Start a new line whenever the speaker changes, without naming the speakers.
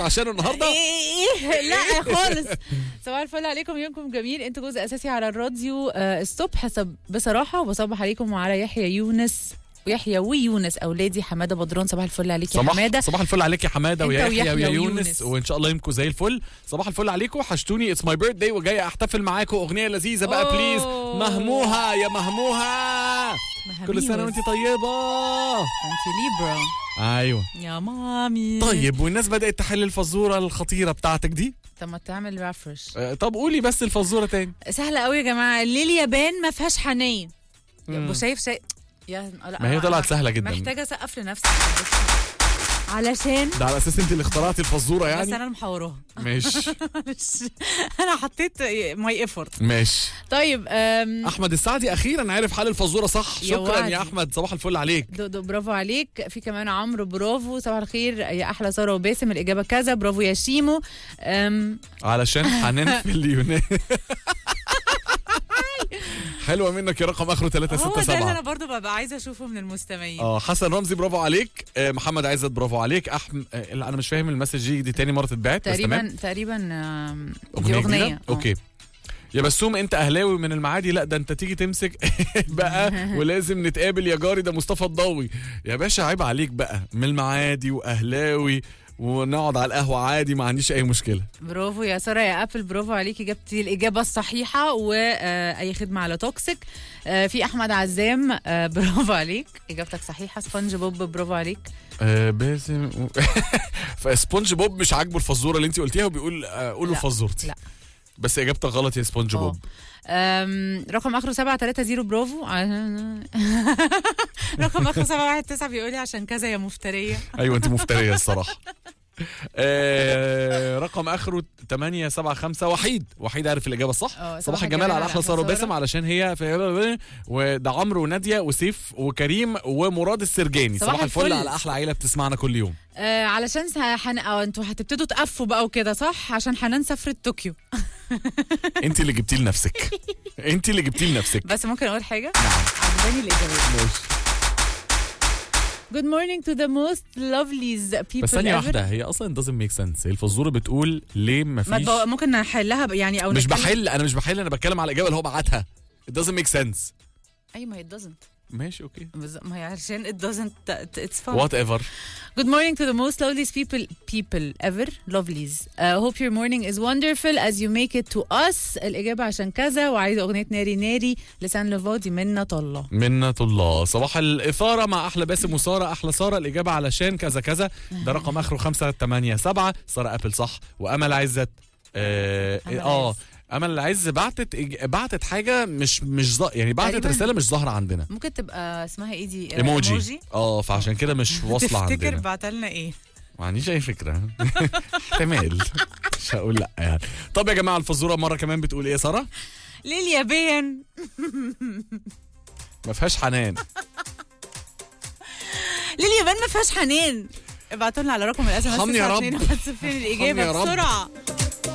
عشان النهارده
ايه لا خالص صباح الفل عليكم يومكم جميل انتوا جزء اساسي على الراديو آه، الصبح صب- بصراحه وبصبح عليكم وعلى يحيى يونس ويحيى ويونس اولادي حماده بدران صباح الفل عليك يا
صباح
حماده
صباح الفل عليك يا حماده
انت
ويا يحيى
ويحيى
ويا
ويونس.
يونس وان شاء الله يومكم زي الفل صباح الفل عليكم وحشتوني اتس ماي بيرث داي وجاي احتفل معاكم اغنيه لذيذه بقى
أوه.
بليز مهموها يا مهموها كل سنه وانت طيبه
انت ليبرا
ايوه
يا مامي
طيب والناس بدات تحل الفزوره الخطيره بتاعتك دي
طب ما تعمل ريفرش
آه، طب قولي بس الفزوره تاني
سهله قوي يا جماعه ليه اليابان ما فيهاش حنين
مم.
يا شايف شيء يا لا،
ما هي
أنا-
طلعت
أنا
سهلة جدا.
محتاجه اسقف لنفسي علشان
ده على اساس انت اللي اخترعتي الفزوره
بس
يعني
انا اللي محوراها
ماشي
انا حطيت ماي ايفورت
ماشي
طيب أم،
احمد السعدي اخيرا عرف حل الفزوره صح
يا
شكرا
وعدي.
يا احمد صباح الفل عليك
دودو برافو عليك في كمان عمرو برافو صباح الخير يا احلى ساره وباسم الاجابه كذا برافو يا شيمو أم،
علشان حنان في اليونان حلوه منك يا رقم اخره
هو ده اللي
367
انا برضو ببقى عايزه اشوفه من المستمعين
اه حسن رمزي برافو عليك آه، محمد عزت برافو عليك احمد لا انا مش فاهم المسج دي دي تاني مره تتبعت بس تمام
تقريبا تقريبا أم، دي
اغنيه
اغنيه
جديدة؟
آه.
اوكي يا بسوم انت اهلاوي من المعادي لا ده انت تيجي تمسك بقى ولازم نتقابل يا جاري ده مصطفى الضوي يا باشا عيب عليك بقى من المعادي واهلاوي ونقعد على القهوه عادي ما عنديش اي مشكله
برافو يا ساره يا ابل برافو عليكي جبتي الاجابه الصحيحه واي خدمه على توكسيك آه، في احمد عزام آه، برافو عليك اجابتك صحيحه سبونج بوب برافو عليك
آه باسم فسبونج بوب مش عاجبه الفزوره اللي انت قلتيها وبيقول آه قولوا
لا،
فزورتي
لا.
بس اجابتك غلط يا سبونج
آه.
بوب
أم، رقم اخره 730 برافو رقم اخره 719 بيقول لي عشان كذا يا مفتريه
ايوه انت مفتريه الصراحه آه رقم اخره 875 وحيد وحيد عارف الاجابه الصح
آه،
صباح الجمال على احلى ساره وباسم علشان هي في وده عمرو وناديه وسيف وكريم ومراد السرجاني
صباح
صباح الفل
الفل.
على احلى عيله بتسمعنا كل يوم
آه علشان س- حن... أو انتوا هتبتدوا تقفوا بقى وكده صح عشان حنان سافرت طوكيو
انت اللي جبتيه لنفسك انت اللي جبتيه لنفسك
بس ممكن اقول حاجه
نعم
عجباني الاجابات
ماشي
Good morning to the most loveliest people
بس ثانيه
ever.
واحده هي اصلا doesn't make sense هي الفزوره بتقول ليه ما
ما
فيش
تبقى- ممكن نحلها ب- يعني او
مش
نتكلم-
بحل انا مش بحل انا بتكلم على الاجابه اللي هو بعتها it doesn't make sense
اي ما it doesn't
ماشي اوكي
بز- ما هي عشان it doesn't it's fun
وات ايفر
Good morning to the most loveliest people people ever lovelies uh, hope your morning is wonderful as you make it to us الإجابة عشان كذا وعايزة أغنية ناري ناري لسان لفاضي منا طلة
منة الله صباح الإثارة مع أحلى باسم وسارة أحلى سارة الإجابة علشان كذا كذا ده رقم آخره 587 سارة أبل صح وأمل عزت آه,
أمل
آه
عز.
أمل عز بعتت إج- بعتت حاجة مش مش ظا- يعني بعتت
تقريباً.
رسالة مش ظاهرة عندنا
ممكن تبقى اسمها ايه دي
ايموجي اه فعشان كده مش واصلة
تفتكر
عندنا
بعتلنا ايه
ما عنديش أي فكرة احتمال مش هقول لا يعني طب يا جماعة الفزورة مرة كمان بتقول إيه يا سارة؟
ليه اليابان
ما فيهاش حنان
ليه اليابان ما فيهاش حنان ابعتوا لنا على رقم الاس ام اس
حمني يا رب.
فين الاجابه
حمني يا رب.
بسرعه